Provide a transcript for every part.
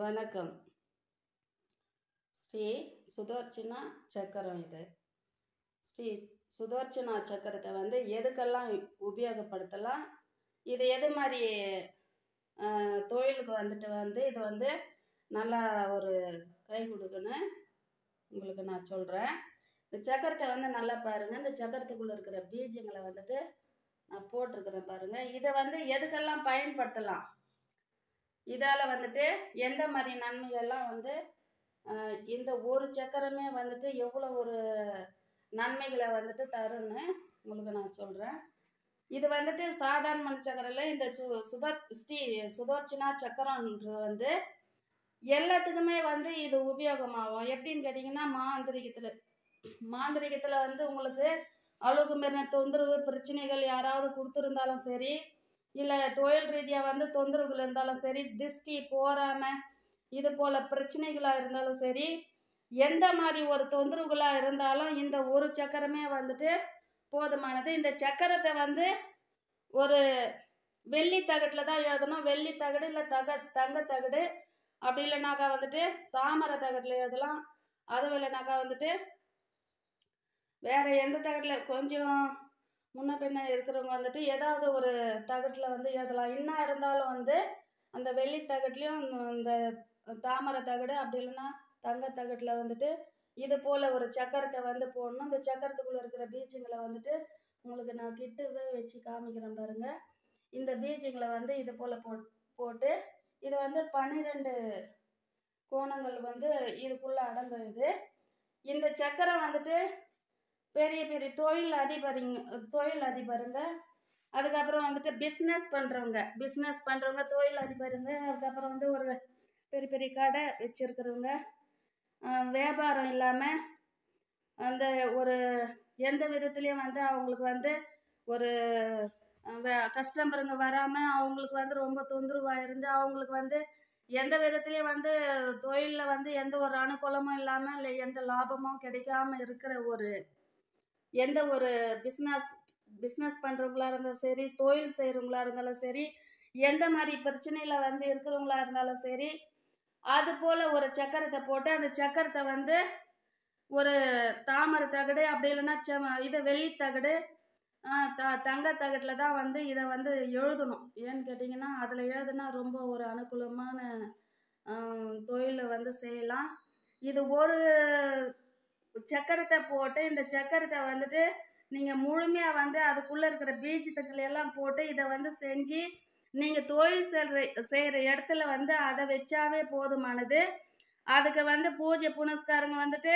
வணக்கம் ஸ்ரீ சுதர்ச்சனா சக்கரம் இது ஸ்ரீ சுதர்ச்சனா சக்கரத்தை வந்து எதுக்கெல்லாம் உபயோகப்படுத்தலாம் இது எது மாதிரி அஹ், தொழிலுக்கு வந்துட்டு வந்து இது வந்து நல்லா ஒரு கை கொடுக்குன்னு உங்களுக்கு நான் சொல்கிறேன் இந்த சக்கரத்தை வந்து நல்லா பாருங்கள் இந்த சக்கரத்துக்குள்ளே இருக்கிற பீஜங்களை வந்துட்டு நான் போட்டிருக்கிறேன் பாருங்கள் இதை வந்து எதுக்கெல்லாம் பயன்படுத்தலாம் இதால் வந்துட்டு எந்த மாதிரி நன்மைகள்லாம் வந்து ஆஹ், இந்த ஒரு சக்கரமே வந்துட்டு எவ்வளோ ஒரு நன்மைகளை வந்துட்டு தருன்னு உங்களுக்கு நான் சொல்கிறேன் இது வந்துட்டு சாதாரண சக்கரையில் இந்த சு சுதர் ஸ்ரீ சுதர்ச்சனா சக்கரன்றது வந்து எல்லாத்துக்குமே வந்து இது உபயோகமாகும் எப்படின்னு கேட்டிங்கன்னா மாந்திரிகத்தில் மாந்திரிகத்தில் வந்து உங்களுக்கு அளவுக்கு மீறின தொந்தரவு பிரச்சனைகள் யாராவது கொடுத்துருந்தாலும் சரி இல்லை தொழில் ரீதியாக வந்து தொந்தரவுகள் இருந்தாலும் சரி திஷ்டி போராமை இது போல் பிரச்சனைகளாக இருந்தாலும் சரி எந்த மாதிரி ஒரு தொந்தரவுகளாக இருந்தாலும் இந்த ஒரு சக்கரமே வந்துட்டு போதுமானது இந்த சக்கரத்தை வந்து ஒரு வெள்ளி தகட்டில் தான் எழுதணும் வெள்ளி தகடு இல்லை தக தங்க தகடு அப்படி இல்லைனாக்கா வந்துட்டு தாமரை தகட்டில் எழுதலாம் அதுவும் இல்லைனாக்கா வந்துட்டு வேற எந்த தகட்டில் கொஞ்சம் முன்ன பின்ன இருக்கிறவங்க வந்துட்டு ஏதாவது ஒரு தகட்டில் வந்து எழுதலாம் என்ன இருந்தாலும் வந்து அந்த வெள்ளி தகட்லேயும் இந்த தாமரை தகடு அப்படி இல்லைன்னா தங்க தகட்டில் வந்துட்டு இது போல் ஒரு சக்கரத்தை வந்து போடணும் இந்த சக்கரத்துக்குள்ளே இருக்கிற பீஜங்களை வந்துட்டு உங்களுக்கு நான் கிட்டவே வச்சு காமிக்கிறேன் பாருங்க இந்த பீஜங்களை வந்து இது போல் போ போட்டு இது வந்து பன்னிரெண்டு கோணங்கள் வந்து இதுக்குள்ளே அடங்கும் இது இந்த சக்கரம் வந்துட்டு பெரிய பெரிய தொழில் அதிபரிங்க தொழில் அதிபருங்க அதுக்கப்புறம் வந்துட்டு பிஸ்னஸ் பண்ணுறவங்க பிஸ்னஸ் பண்ணுறவங்க தொழில் அதிபருங்க அதுக்கப்புறம் வந்து ஒரு பெரிய பெரிய கடை வச்சுருக்கிறவங்க வியாபாரம் இல்லாமல் அந்த ஒரு எந்த விதத்துலேயும் வந்து அவங்களுக்கு வந்து ஒரு கஸ்டமருங்க வராமல் அவங்களுக்கு வந்து ரொம்ப தொந்தரவாக இருந்து அவங்களுக்கு வந்து எந்த விதத்துலேயும் வந்து தொழிலில் வந்து எந்த ஒரு அனுகூலமும் இல்லாமல் இல்லை எந்த லாபமும் கிடைக்காம இருக்கிற ஒரு எந்த ஒரு பிஸ்னஸ் பிஸ்னஸ் பண்ணுறவங்களா இருந்தாலும் சரி தொழில் செய்கிறவங்களா இருந்தாலும் சரி எந்த மாதிரி பிரச்சனையில் வந்து இருக்கிறவங்களா இருந்தாலும் சரி அது போல் ஒரு சக்கரத்தை போட்டு அந்த சக்கரத்தை வந்து ஒரு தாமரை தகடு அப்படி இல்லைன்னா செம இது வெள்ளி தகடு ஆ, த தங்க தகட்டில் தான் வந்து இதை வந்து எழுதணும் ஏன்னு கேட்டிங்கன்னா அதில் எழுதுனா ரொம்ப ஒரு அனுகூலமான தொழிலை வந்து செய்யலாம் இது ஒரு சக்கரத்தை போட்டு இந்த சக்கரத்தை வந்துட்டு நீங்கள் முழுமையாக வந்து அதுக்குள்ளே இருக்கிற பீஜத்துக்களை எல்லாம் போட்டு இதை வந்து செஞ்சு நீங்கள் தொழில் செய்கிற செய்கிற இடத்துல வந்து அதை வச்சாவே போதுமானது அதுக்கு வந்து பூஜை புனஸ்காரங்க வந்துட்டு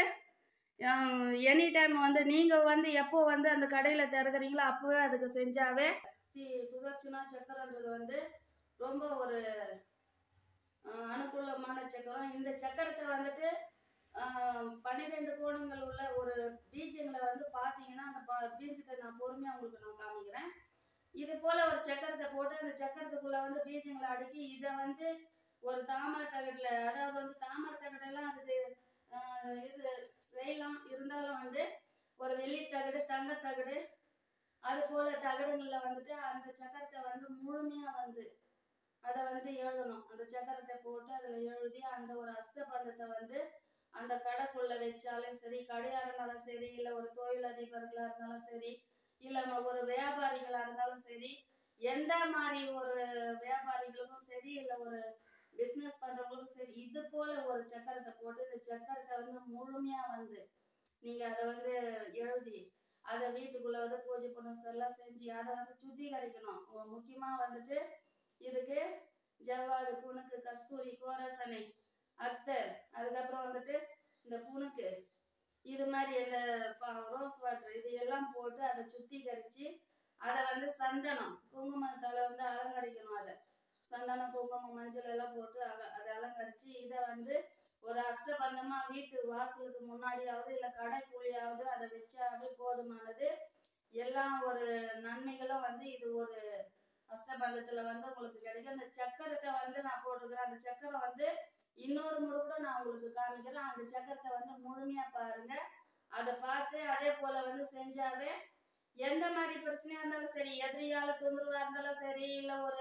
எனி டைம் வந்து நீங்கள் வந்து எப்போ வந்து அந்த கடையில் திறக்கிறீங்களோ அப்போவே அதுக்கு செஞ்சாவே ஸ்ரீ சுதர்ச்சனா சக்கரன்றது வந்து ரொம்ப ஒரு அஹ், அனுகூலமான சக்கரம் இந்த சக்கரத்தை வந்துட்டு ஆஹ், பன்னிரெண்டு கோணங்கள் உள்ள ஒரு பீஜங்களை வந்து பார்த்தீங்கன்னா அந்த ப பீஜத்தை நான் பொறுமையாக உங்களுக்கு நான் காமிக்கிறேன் இது போல் ஒரு சக்கரத்தை போட்டு அந்த சக்கரத்துக்குள்ளே வந்து பீஜங்களை அடுக்கி இதை வந்து ஒரு தாமரை தகட்டில் அதாவது வந்து தாமரை தகடெல்லாம் அதுக்கு ஆஹ், இது செய்யலாம் இருந்தாலும் வந்து ஒரு வெள்ளி தகடு தங்க தகடு அது போல் தகடுங்களில் வந்துட்டு அந்த சக்கரத்தை வந்து முழுமையாக வந்து அதை வந்து எழுதணும் அந்த சக்கரத்தை போட்டு அதில் எழுதி அந்த ஒரு அஷ்டபந்தத்தை வந்து அந்த கடைக்குள்ள வச்சாலும் சரி கடையாக இருந்தாலும் சரி இல்லை ஒரு தொழில் அதிபர்களாக இருந்தாலும் சரி இல்லை ஒரு வியாபாரிகளாக இருந்தாலும் சரி எந்த மாதிரி ஒரு வியாபாரிகளுக்கும் சரி இல்லை ஒரு பிஸ்னஸ் பண்ணுறவங்களுக்கும் சரி இது போல் ஒரு சக்கரத்தை போட்டு இந்த சக்கரத்தை வந்து முழுமையாக வந்து நீங்கள் அதை வந்து எழுதி அதை வீட்டுக்குள்ளே வந்து பூஜை புனஸ்கரெல்லாம் செஞ்சு அதை வந்து சுத்திகரிக்கணும் முக்கியமாக வந்துட்டு இதுக்கு ஜவ்வாது புணுக்கு கஸ்தூரி கோரசனை அத்தர் அதுக்கப்புறம் வந்துட்டு இந்த புணுக்கு இது மாதிரி இந்த ப- ரோஸ் வாட்டர் இது எல்லாம் போட்டு அதை சுத்திகரித்து அதை வந்து சந்தனம் குங்குமத்தால் வந்து அலங்கரிக்கணும் அதை சந்தனம் குங்குமம் மஞ்சள் எல்லாம் போட்டு அல அதை அலங்கரித்து இதை வந்து ஒரு அஷ்டபந்தமாக வீட்டு வாசலுக்கு முன்னாடியாவது இல்லை கடைக்குள்ளியாவது அதை வச்சாவே போதுமானது எல்லா ஒரு நன்மைகளும் வந்து இது ஒரு அஷ்டபந்தத்தில் வந்து உங்களுக்கு கிடைக்கும் அந்த சக்கரத்தை வந்து நான் போட்டிருக்கிறேன் அந்த சக்கரம் வந்து இன்னொரு முறை கூட நான் உங்களுக்கு காமிக்கிறேன் அந்த சக்கரத்தை வந்து முழுமையாக பாருங்க அதை பார்த்து அதே போல் வந்து செஞ்சாவே எந்த மாதிரி பிரச்சனையாக இருந்தாலும் சரி எதிரியால் தொந்தரவாக இருந்தாலும் சரி இல்லை ஒரு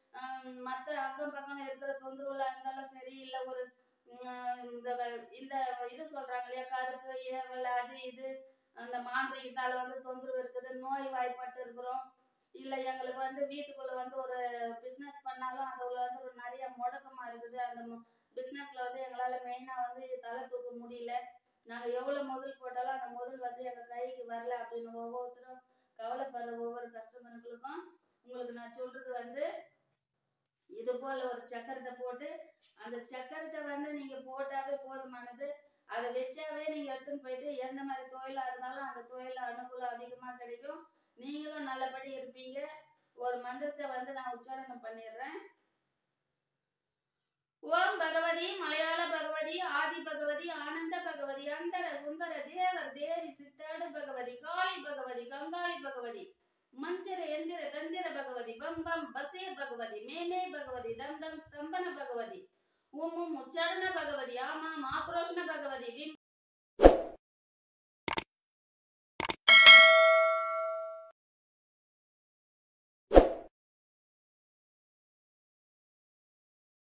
மற்ற அக்கம் பக்கம் இருக்கிற தொந்தரவுல இருந்தாலும் சரி இல்லை ஒரு உம், இந்த வ- இந்த இது சொல்றாங்க இல்லையா கருப்பு ஏவல் அது இது அந்த மாந்திரிகத்தால வந்து தொந்தரவு இருக்குது நோய் வாய்ப்பட்டு இருக்கிறோம் இல்லை எங்களுக்கு வந்து வீட்டுக்குள்ள வந்து ஒரு பிஸ்னஸ் பண்ணாலும் அதுல வந்து ஒரு நிறைய முடக்கமா இருக்குது அந்த பிஸ்னஸ்ல வந்து எங்களால மெயினா வந்து தலை தூக்க முடியல நாங்க எவ்வளவு முதல் போட்டாலும் அந்த முதல் வந்து எங்க கைக்கு வரல அப்படின்னு ஒவ்வொருத்தரும் கவலைப்படுற ஒவ்வொரு கஸ்டமர்களுக்கும் உங்களுக்கு நான் சொல்றது வந்து இது போல ஒரு சக்கரத்தை போட்டு அந்த சக்கரத்தை வந்து நீங்க போட்டாவே போதுமானது அதை வச்சாவே நீங்க எடுத்துன்னு போயிட்டு எந்த மாதிரி தொழிலா இருந்தாலும் அந்த தொழில அனுகூலம் அதிகமா கிடைக்கும் நீங்களும் நல்லபடி இருப்பீங்க ஒரு மந்திரத்தை வந்து நான் உச்சாரணம் பண்ணிடுறேன் ஓம் பகவதி மலையாள பகவதி ஆதி பகவதி ஆனந்த பகவதி அந்தர சுந்தர தேவர் தேவி சித்தாடு பகவதி காளி பகவதி கங்காளி பகவதி மந்திர எந்திர தந்திர பகவதி பம் பம் பசே பகவதி மேமே பகவதி தம் தம் ஸ்தம்பன பகவதி ஓம் ஓம் உச்சாரண பகவதி ஆமாம் ஆக்ரோஷண பகவதி விம்